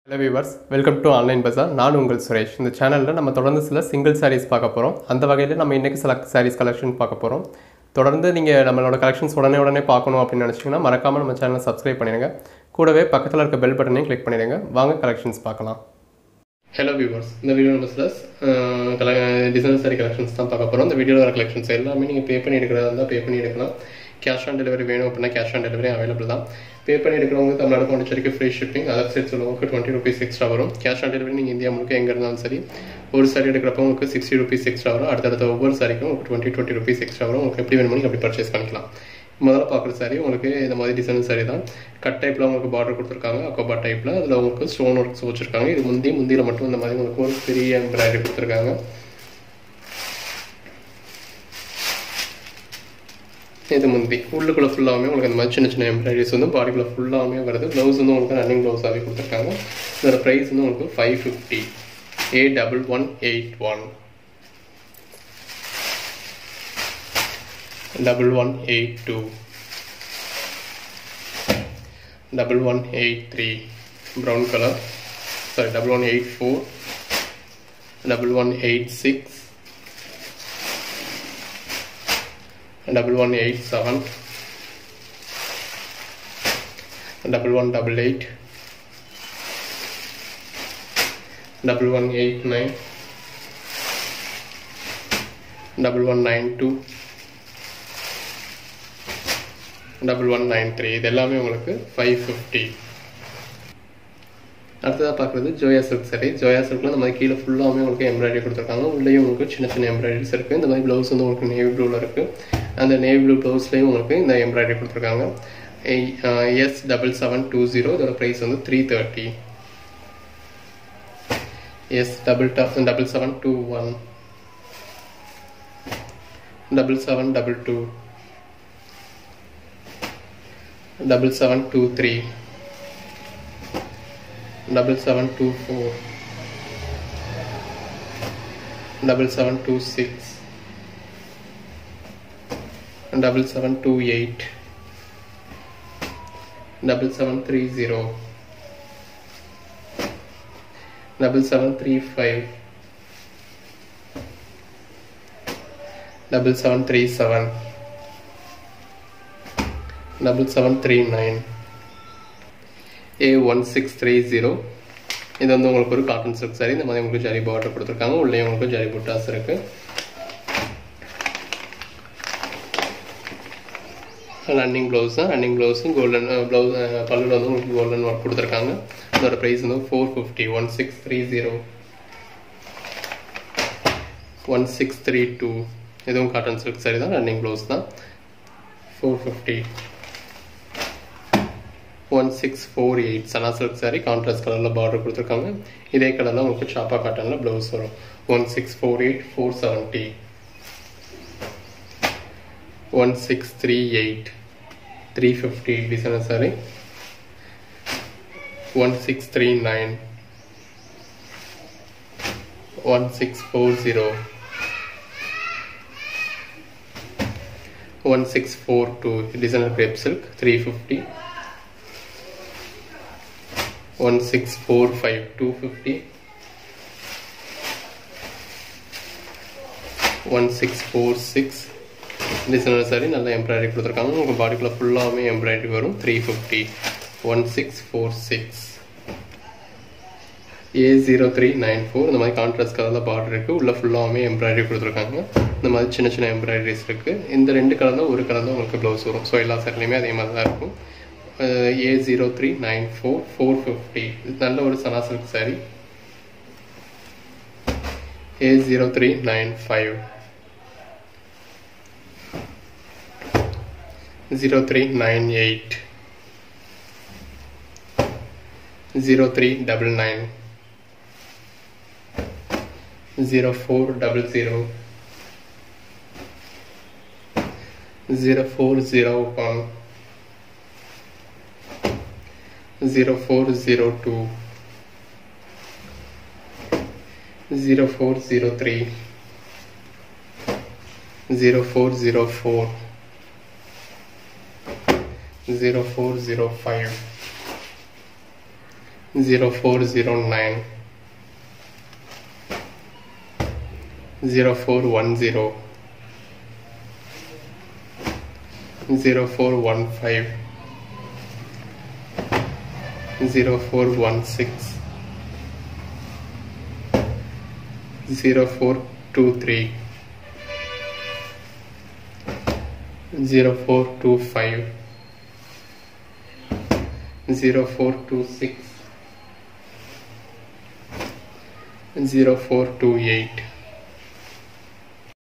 hello viewers welcome to online bazaar நான் உங்கள் சுரேஷ் இந்த சேனலில் நம்ம தொடர்ந்து சில சிங்கிள் சாரீஸ் பார்க்க போகிறோம் அந்த வகையில் நம்ம இன்றைக்கி சில சாரீஸ் கலெக்ஷன் பார்க்க போகிறோம் தொடர்ந்து நீங்கள் நம்மளோட கலெக்ஷன்ஸ் உடனே உடனே பார்க்கணும் அப்படின்னு நினச்சிங்கன்னா மறக்காமல் நம்ம சேனலை சப்ஸ்கிரைப் பண்ணிடுங்க கூடவே பக்கத்தில் இருக்க பெல் பட்டனையும் கிளிக் பண்ணிடுங்க வாங்க கலெக்ஷன்ஸ் பார்க்கலாம் ஹலோ வியூவர்ஸ் இந்த வீடியோ நம்ம சில டிசைனர் சாரி கலெக்ஷன்ஸ் தான் பார்க்க போகிறோம் இந்த வீடியோவில் வர கலெக்ஷன்ஸ் எல்லாமே நீங்கள் பே பண்ணி எடுக்கிறதா இருந்தால் பே பண்ணி எடுக்கலாம் கேஷ் ஆன் டெலிவரி வேணும் அப்படின்னா கேஷ் ஆன் டெலிவரி அவைலபிள் தான் பே பண்ணி எடுக்கிறவங்க தமிழ்நாடு பாண்டிச்சேரிக்கு ஃப்ரீ ஷிப்பிங் அதர் சைட்ஸ் உள்ளவங்களுக்கு டுவெண்ட்டி ருபீஸ் எக்ஸ்ட்ரா வரும் கேஷ் ஆன் டெலிவரி நீங்கள் இந்தியா முழுக்க எங்கே இருந்தாலும் சரி ஒரு சாரி எடுக்கிறப்போ உங்களுக்கு சிக்ஸ்டி ருபீஸ் எக்ஸ்ட்ரா வரும் அடுத்தடுத்த ஒவ்வொரு சாரிக்கும் உங்களுக்கு டுவெண்ட்டி டுவெண்ட்டி ருபீஸ் எக்ஸ்ட்ரா வரும் உங்களுக்கு எப்படி வேணுமோ நீங்கள் அப்படி பர்ச்சேஸ் பண்ணிக்கலாம் முதல்ல பார்க்குற சாரி உங்களுக்கு இந்த மாதிரி டிசைன் சாரி தான் கட் டைப்பில் உங்களுக்கு பார்டர் கொடுத்துருக்காங்க அக்கோபா டைப்பில் அதில் உங்களுக்கு ஸ்டோன் ஒர்க்ஸ் வச்சுருக்காங்க இது முந்தி முந்தியில் மட்டும் இந்த மாதிரி உங்களுக்கு ஒரு பெரிய எம்ப்ராய்டரி கொடுத்துருக்காங்க இது முந்தி உள்ளுக்குள்ளே ஃபுல்லாகவே உங்களுக்கு இந்த மாதிரி சின்ன சின்ன எம்ப்ராய்டரிஸ் வந்து பாடிக்குள்ளே ஃபுல்லாகவே வருது ப்ளவுஸ் வந்து உங்களுக்கு ரன்னிங் ப்ளவுஸாகவே கொடுத்துருக்காங்க இதோட ப்ரைஸ் வந்து உங்களுக்கு five fifty A double one eight one double one eight two double one eight three brown color sorry double one eight four double one eight six double one eight seven double one double eight double one eight nine double one nine two double one nine three இது எல்லாமே உங்களுக்கு five fifty அடுத்ததாக பார்க்குறது Joya silk சரி ஜோயா சில்கில் இந்த மாதிரி கீழே ஃபுல்லாகவே உங்களுக்கு எம்ப்ராய்டரி கொடுத்துருக்காங்க உள்ளேயும் உங்களுக்கு சின்ன சின்ன எம்ப்ராய்டரிஸ் இருக்குது இந்த மாதிரி ப்ளவுஸ் வந்து உங்களுக்கு நேவி ப்ளூவில் இருக்குது அந்த நேவி ப்ளூ ப்ளவுஸ்லேயும் உங்களுக்கு இந்த எம்ப்ராய்டரி கொடுத்துருக்காங்க S double seven two zero இதோட ப்ரைஸ் வந்து three thirty S double double seven two one double seven double two double seven two three double seven two four double seven two six double seven two eight double seven three zero double seven three five double seven three seven double seven three nine A one six three zero இது வந்து உங்களுக்கு ஒரு cotton silk sorry இந்த மாதிரி உங்களுக்கு zari border கொடுத்துருக்காங்க உள்ளே உங்களுக்கு ஜரி புட்டாஸ் இருக்கு ரன்னிங் ப்ளவுஸ் தான் ரன்னிங் ப்ளவுஸும் கோல்டன் ப்ளவுஸ் பல்லில் வந்து உங்களுக்கு கோல்டன் ஒர்க் கொடுத்துருக்காங்க அதோட ப்ரைஸ் வந்து four fifty one six three zero one six three two இதுவும் காட்டன் சில்க் சாரி தான் ரன்னிங் ப்ளவுஸ் தான் four fifty one six four eight சனா சில்க் சாரி கான்ட்ராஸ்ட் கலரில் பார்டர் கொடுத்துருக்காங்க இதே கலரில் உங்களுக்கு சாப்பா காட்டனில் ப்ளவுஸ் வரும் one six four eight four seventy one six three eight three fifty designer sari one six three nine one six four zero one six four two designer crepe silk three fifty one six four five two fifty one six four six designer sari நல்லா embroidery கொடுத்துருக்காங்க உங்கள் பாடிக்குள்ளே ஃபுல்லாகவே embroidery வரும் three fifty one six four six A zero three nine four இந்த மாதிரி contrast கலரில் border இருக்குது உள்ளே ஃபுல்லாகவே எம்ப்ராய்டரி கொடுத்துருக்காங்க இந்த மாதிரி சின்ன சின்ன எம்ப்ராய்டரிஸ் இருக்குது இந்த ரெண்டு கலரில் ஒரு கலர் தான் உங்களுக்கு ப்ளவுஸ் வரும் ஸோ எல்லா சாரிலையுமே அதே மாதிரி தான் இருக்கும் A zero three nine four four fifty நல்ல ஒரு சனா silk sari A zero three nine five zero three nine eight zero three double nine zero four double zero zero four zero one zero four zero two zero four zero three zero four zero four zero four zero five zero four zero nine zero four one zero zero four one five zero four one six zero four two three zero four two five zero four two six zero four two eight